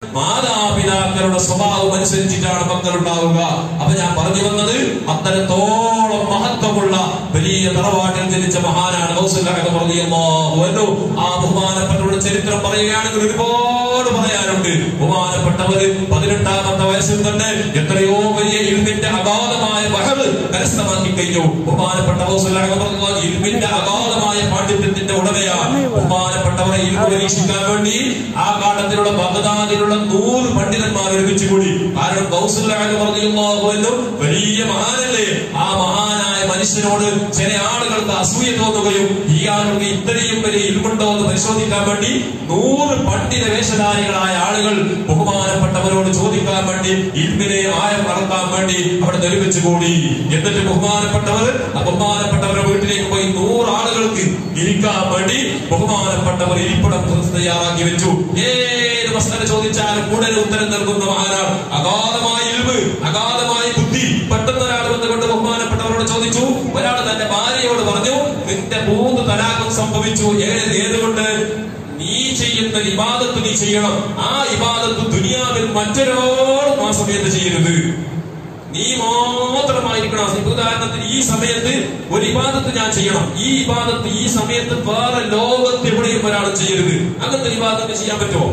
മാതാപിതാക്കളുടെ സ്വഭാവം അനുസരിച്ചിട്ടാണ് മക്കൾ ഉണ്ടാവുക അപ്പൊ ഞാൻ പറഞ്ഞു വന്നത് അത്തരത്തോളം മഹത്വമുള്ള വലിയ തറവാട്ടിൽ ജനിച്ച മഹാനാണ് ഗൗസുല്ലാഹ് റളിയല്ലാഹു അൻഹു. ആ ബഹുമാനപ്പെട്ടവരുടെ ചരിത്രം പറയുകയാണെങ്കിൽ ഒരുപാട് പറയാനുണ്ട് ബഹുമാനപ്പെട്ടവര് പതിനെട്ടാമത്തെ വയസ്സിൽ തന്നെ എത്രയോ വലിയ ഇരുമിന്റെ അഗാധമായ ബഹറ് കരസ്ഥമാക്കി കഴിഞ്ഞു ബഹുമാനപ്പെട്ട ഗൗസുല്ലാഹ് റളിയല്ലാഹു അൻഹു ഇരുമിന്റെ അഗാധമായ പാണ്ഡിത്യത്തിന്റെ ഉടമയാണ് ബഹുമാനപ്പെട്ടവരെ ഇരുന്ന് പരീക്ഷിക്കാൻ വേണ്ടി ആ കാലത്തിലുള്ള ബഗ്ദാദിലുള്ള നൂറ് പണ്ഡിതന്മാർ ഒരുമിച്ച് കൂടി കാരണം ഗൗസുല്ലാഹ് റളിയല്ലാഹു അൻഹു വലിയ മഹാനല്ലേ ആ മഹാനായ മനുഷ്യനോട് ചില ആളുകൾക്ക് അസൂയ തോന്നുകയും ഈ ആളുകൾക്ക് ഇത്രയും വലിയ ഇരുമുണ്ടോ എന്ന് പരിശോധിക്കാൻ വേണ്ടി നൂറ് പണ്ഡിത വേഷധാരികളായ ആളുകൾ ബഹുമാനപ്പെട്ടവരോട് ചോദിക്കാൻ വേണ്ടി ഇൽമിനെ ആയം നടത്താൻ വേണ്ടി അവിടെ നിർമ്മിച്ചു കൂടി എന്നിട്ട് ബഹുമാനപ്പെട്ടവർ ആ ബഹുമാനപ്പെട്ടവരുടെ വീട്ടിലേക്ക് പോയി നൂറ് ആളുകൾക്ക് ഇരിക്കാൻ വേണ്ടി ബഹുമാനപ്പെട്ടവർ ഇരിപ്പിടം തയ്യാറാക്കി വെച്ചു ഏത് മസ്തല ചോദിച്ചാലും കൂടുതൽ ഉത്തരം നൽകുന്ന മഹാനാണ് അഗാധമായ ഇൽവ് അഗാധമായ ബുദ്ധി പെട്ടെന്ന് ഒരാൾ വന്നുകൊണ്ട് ബഹുമാനപ്പെട്ടവരോട് ചോദിച്ചു ഒരാൾ തന്റെ ഭാര്യയോട് പറഞ്ഞു നിന്റെ മൂന്ന് തലാഖം സംഭവിച്ചു ഏത് ഏതുകൊണ്ട് നീ ചെയ്യുന്ന ഇബാദത്ത് നീ ചെയ്യണം ആ ഇബാദത്ത് ദുനിയാവിൽ മറ്റൊരാളും ആ സമയത്ത് ചെയ്യരുത് നീ മാത്രമായിരിക്കണം ഇപ്പൊ ഉദാഹരണത്തിന് ഈ സമയത്ത് ഒരു ഇബാദത്ത് ഞാൻ ചെയ്യണം ഈ ഇബാദത്ത് ഈ സമയത്ത് വേറെ ലോകത്ത് എവിടെയും ഒരാൾ ചെയ്യരുത് അങ്ങനത്തെ ഇബാദത്ത് ചെയ്യാൻ പറ്റുമോ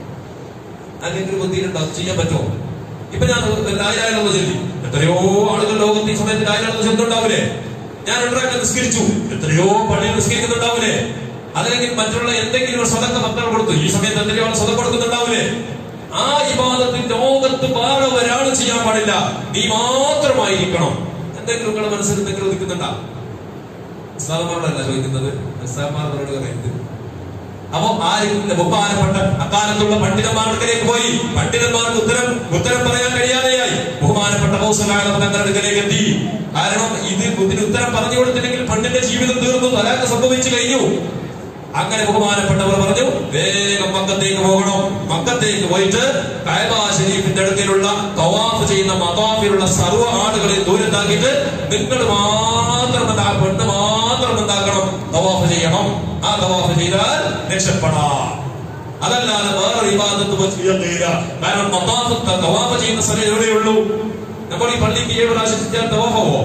അല്ലെങ്കിൽ ബുദ്ധിയിലുണ്ടോ ചെയ്യാൻ പറ്റുമോ ഇപ്പൊ ഞാൻ ലായാലെന്ന് ചൊല്ലി എത്രയോ ആളുകൾ ലോകത്ത് ഈ സമയത്ത് ലായാലെന്ന് ചൊല്ലുണ്ടാവൂലേ ഞാൻ രണ്ടരക്ക നിസ്കരിച്ചു എത്രയോ പള്ളിയിൽ നിസ്കരിക്കുന്നുണ്ടാവൂലേ അതല്ലെങ്കിൽ മറ്റുള്ള എന്തെങ്കിലും ഒരു സ്വതക്ക പത്രം കൊടുത്തു ഈ സമയത്ത് എന്തെങ്കിലും ആൾ സ്വതം കൊടുക്കുന്നുണ്ടാവൂലേ ആ ഇബാദത്തിൽ ലോകത്ത് വേറെ ഒരാൾ ചെയ്യാൻ പാടില്ല നീ മാത്രമായിരിക്കണം എന്തെങ്കിലും നിങ്ങളുടെ മനസ്സിൽ എന്തെങ്കിലും ഒതുക്കുന്നുണ്ടാ ഉസ്താദന്മാരോടല്ല ചോദിക്കുന്നത് ഉസ്താദന്മാരോട് പറയുന്നത് അപ്പോ ആരും ബഹുമാനപ്പെട്ട അക്കാലത്തുള്ള പണ്ഡിതന്മാർക്കിലേക്ക് പോയി പണ്ഡിതന്മാർക്ക് ഉത്തരം ഉത്തരം പറയാൻ കഴിയാതെയായി ബഹുമാനപ്പെട്ട ബൗസലായ തങ്ങളുടെ അടുക്കലേക്ക് എത്തി കാരണം ഇത് ഇതിന് ഉത്തരം പറഞ്ഞു കൊടുത്തില്ലെങ്കിൽ പണ്ടിന്റെ ജീവിതം തീർന്നു തലാക്ക് സംഭവിച്ചു കഴിഞ്ഞു അങ്ങനെ ബഹുമാനപ്പെട്ടവർ പറഞ്ഞു വേഗം മക്കത്തേക്ക് പോകണം മക്കത്തേക്ക് പോയിട്ട് കയബ ഷരീഫിന്റെ അടുക്കലുള്ള തവാഫ് ചെയ്യുന്ന മതാഫിലുള്ള സർവ്വ ആളുകളെ ദൂരത്താക്കിയിട്ട് നിങ്ങൾ മാത്രം എന്താ പെണ്ണ് മാത്രം എന്താക്കണം തവാഫ് ചെയ്യണം ആ തവാഫ് ചെയ്താൽ രക്ഷപ്പെടാം അതല്ലാതെ വേറെ വിവാദത്ത് ചെയ്യാൻ കഴിയില്ല കാരണം മതാഫ് തവാഫ് ചെയ്യുന്ന സ്ഥലം എവിടെയുള്ളൂ നമ്മൾ ഈ പള്ളിക്ക് ഏഴ് പ്രാവശ്യം തവാഫാവോ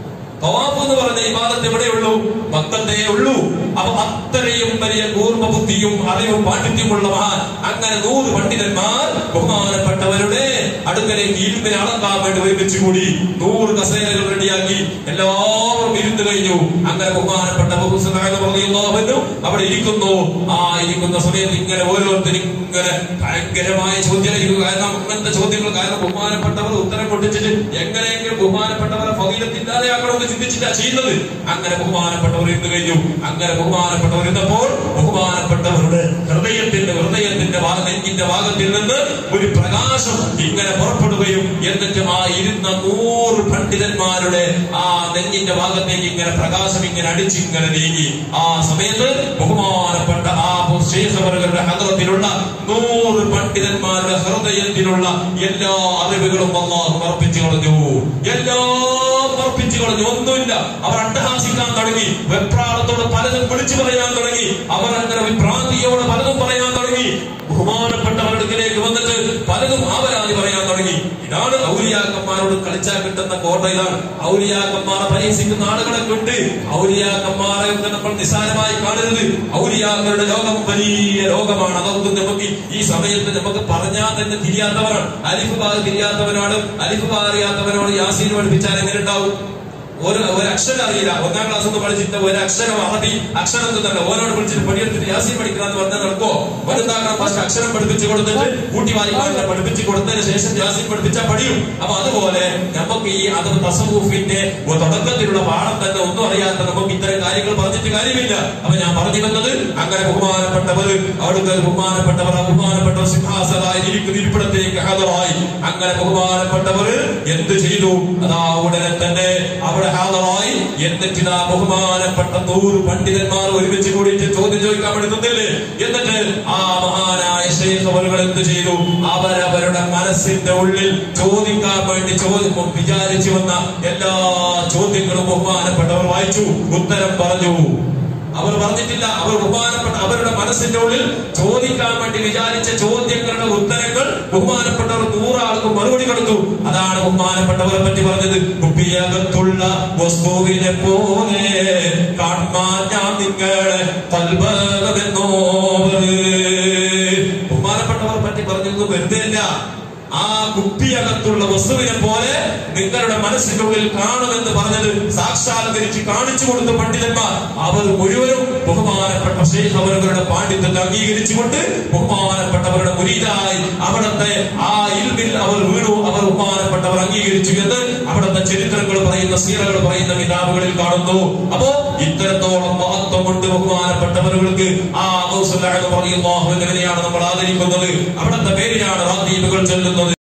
തവാഫ് എന്ന് പറഞ്ഞ ഇബാദത്ത് എവിടെയുള്ളൂ മക്കത്തേ ഉള്ളൂ അപ്പൊ അത്രയും വലിയ കൂർമ്മ ബുദ്ധിയും അറിവും പാണ്ഡിത്യമുള്ള മഹാൻ അങ്ങനെ നൂറ് പണ്ഡിതന്മാർ ബഹുമാനപ്പെട്ടവരുടെ അടുക്കലേക്ക് ഇരുമ്പിനെ അളക്കാൻ വേണ്ടി ഒരുമിച്ച് കൂടി നൂറ് കസേരകൾ റെഡിയാക്കി എല്ലാവരും ഇരുന്ന് കഴിഞ്ഞു അങ്ങനെ ബഹുമാനപ്പെട്ട ബഹുസ്വനായകനും അവിടെ ഇരിക്കുന്നു ആ ഇരിക്കുന്ന സമയത്ത് ഇങ്ങനെ ഓരോരുത്തരും ഇങ്ങനെ ഭയങ്കരമായ ചോദ്യം കാരണം അങ്ങനത്തെ ചോദ്യങ്ങൾ കാരണം ബഹുമാനപ്പെട്ടവർ ഉത്തരം കൊണ്ടിച്ചിട്ട് എങ്ങനെയെങ്കിലും ബഹുമാനപ്പെട്ടവരെ ഫകീലത്തില്ലാതെയാക്കണമെന്ന് ചിന്തിച്ചിട്ടാ ചെയ്യുന്നത് അങ്ങനെ ബഹുമാനപ്പെട്ടവർ ഇരുന്ന് കഴിഞ്ഞു അങ്ങനെ ബഹുമാനപ്പെട്ടവർ ഇരുന്നപ്പോൾ ബഹുമാനപ്പെട്ടവരുടെ ഹൃദയത്തിന്റെ ഹൃദയത്തിന്റെ ഭാഗ നെഞ്ചിന്റെ ഭാഗത്തിൽ നിന്ന് ഒരു പ്രകാശം ഇങ്ങനെ പുറപ്പെടുകയും എന്നിട്ട് ആ ഇരുന്ന നൂറ് പണ്ഡിതന്മാരുടെ ആ നെഞ്ചിന്റെ ഭാഗത്തേക്ക് ഇങ്ങനെ പ്രകാശം ഇങ്ങനെ അടിച്ചിങ്ങനെ നീങ്ങി ആ സമയത്ത് ബഹുമാനപ്പെട്ട ആ ശേഷവരുടെ ഹദ്രത്തിലുള്ള നൂറ് പണ്ഡിതന്മാരുടെ ഹൃദയത്തിലുള്ള എല്ലാ അറിവുകളും അള്ളാഹു അർപ്പിച്ചു കളഞ്ഞു എല്ലാം അർപ്പിച്ചു കളഞ്ഞു ഒന്നുമില്ല അവർ അട്ടഹാസിക്കാൻ തുടങ്ങി വെപ്രാളത്തോട് പലതും വിളിച്ചു പറയാൻ തുടങ്ങി അവർ അങ്ങനെ വിഭ്രാന്തിയോട് പലതും പറയാൻ തുടങ്ങി ബഹുമാനപ്പെട്ടവരുടെ അടുക്കിലേക്ക് വന്നിട്ട് പലതും ആവരാതി പറയാൻ തുടങ്ങി ഇതാണ് ഔലിയാക്കന്മാരോട് കളിച്ചാൽ കിട്ടുന്ന കോട്ട ഇതാണ് ഔലിയാക്കന്മാരെ പരിഹസിക്കുന്ന ആളുകളെ കൊണ്ട് ഔലിയാക്കന്മാരെ ഒക്കെ നമ്മൾ നിസ്സാരമായി കാണരുത് ഔലിയാക്കളുടെ ലോകം വലിയ ലോകമാണ് അതൊന്നും നമുക്ക് ഈ സമയത്ത് നമുക്ക് പറഞ്ഞാൽ തന്നെ തിരിയാത്തവരാണ് അലിഫ് ബാർ തിരിയാത്തവനാണ് അലിഫ് ബാർ അറിയാത്തവനോട് യാസീൻ പഠിപ്പിച്ചാൽ എങ്ങനെ ഉണ്ടാവും ഒരു ഒരു അക്ഷരം അറിയില്ല ഒന്നാം ക്ലാസ് ഒന്ന് പഠിച്ചിട്ട് ഒരു അക്ഷരം അറബി അക്ഷരം ഒന്നും ഓരോട് വിളിച്ചിട്ട് പണിയെടുത്തിട്ട് യാസീൻ പഠിക്കണമെന്ന് പറഞ്ഞാൽ നടക്കോ ഒരെന്താക്കണം ഫസ്റ്റ് അക്ഷരം പഠിപ്പിച്ചു കൊടുത്തിട്ട് കൂട്ടി വായിക്കാതെ പഠിപ്പിച്ചു കൊടുത്തതിന് ശേഷം യാസീൻ പഠിപ്പിച്ചാൽ പഠിയും അപ്പൊ അതുപോലെ നമുക്ക് ഈ അത് തസവൂഫിന്റെ തുടക്കത്തിലുള്ള പാഠം തന്നെ ഒന്നും അറിയാത്ത നമുക്ക് ഇത്തരം കാര്യങ്ങൾ പറഞ്ഞിട്ട് കാര്യമില്ല അപ്പൊ ഞാൻ പറഞ്ഞു വന്നത് അങ്ങനെ ബഹുമാനപ്പെട്ടവർ അവിടുത്തെ ബഹുമാനപ്പെട്ടവർ ബഹുമാനപ്പെട്ടവർ സിംഹാസനായി ഇരിക്കുന്ന ഇരിപ്പിടത്തേക്ക് ഹാജരായി അങ്ങനെ ബഹുമാനപ്പെട്ടവർ എന്ത് ചെയ്തു അതാ ഉടനെ തന്നെ അവിടെ ഹാജരായി എന്നിട്ട് ഇതാ ബഹുമാനപ്പെട്ട നൂറ് പണ്ഡിതന്മാർ ഒരുമിച്ച് കൂടിയിട്ട് ചോദ്യം ചോദിക്കാൻ വേണ്ടി നിന്നില്ലേ എന്നിട്ട് ആ മഹാനായ ശേഖവറുകൾ എന്ത് ചെയ്തു അവരവരുടെ മനസ്സിന്റെ ഉള്ളിൽ ചോദിക്കാൻ വേണ്ടി ചോദിക്കും വിചാരിച്ചു വന്ന എല്ലാ ചോദ്യങ്ങളും ബഹുമാനപ്പെട്ടവർ വായിച്ചു ഉത്തരം പറഞ്ഞു അവർ പറഞ്ഞിട്ടില്ല അവർ ബഹുമാനപ്പെട്ട അവരുടെ മനസ്സിന്റെ ഉള്ളിൽ ചോദിക്കാൻ വേണ്ടി വിചാരിച്ച ചോദ്യങ്ങളുടെ ഉത്തരങ്ങൾ ബഹുമാനപ്പെട്ടവർ നൂറാൾക്ക് മറുപടി കൊടുത്തു അതാണ് ബഹുമാനപ്പെട്ടവരെ പറ്റി പറഞ്ഞത് കുപ്പിയകത്തുള്ള വസ്തുവിനെ പോലെ കാൺമാൻ ഞാൻ നിങ്ങളെ കൽബകമെന്നോവര് ബഹുമാനപ്പെട്ടവർ പറ്റി പറഞ്ഞത് വെറുതെ അല്ല ആ കുപ്പിയകത്തുള്ള വസ്തുവിനെ പോലെ നിങ്ങളുടെ മനസ്സിന്റെ ഉള്ളിൽ കാണുമെന്ന് പറഞ്ഞത് സാക്ഷാത്കരിച്ച് കാണിച്ചു കൊടുത്ത പണ്ഡിതന്മാർ അവർ മുഴുവനും ബഹുമാനപ്പെട്ട ശേഖ അവരുടെ പാണ്ഡിത്യത്തെ അംഗീകരിച്ചുകൊണ്ട് ബഹുമാനപ്പെട്ടവരുടെ മുരീതായി അവിടുത്തെ ആ ഇൽമിൽ അവർ വീണു അവർ ബഹുമാനപ്പെട്ടവർ അംഗീകരിച്ചു എന്ന് അവിടുത്തെ ചരിത്രങ്ങൾ പറയുന്ന സീറകൾ പറയുന്ന കിതാബുകളിൽ കാണുന്നു അപ്പോ ഇത്തരത്തോളം മഹത്വമുണ്ട് ബഹുമാനപ്പെട്ടവർക്ക് ആ പറയുന്നതിനെയാണ് നമ്മൾ ആദരിക്കുന്നത് അവിടുത്തെ പേരിലാണ് റാദീപുകൾ ചെല്ലുന്നത്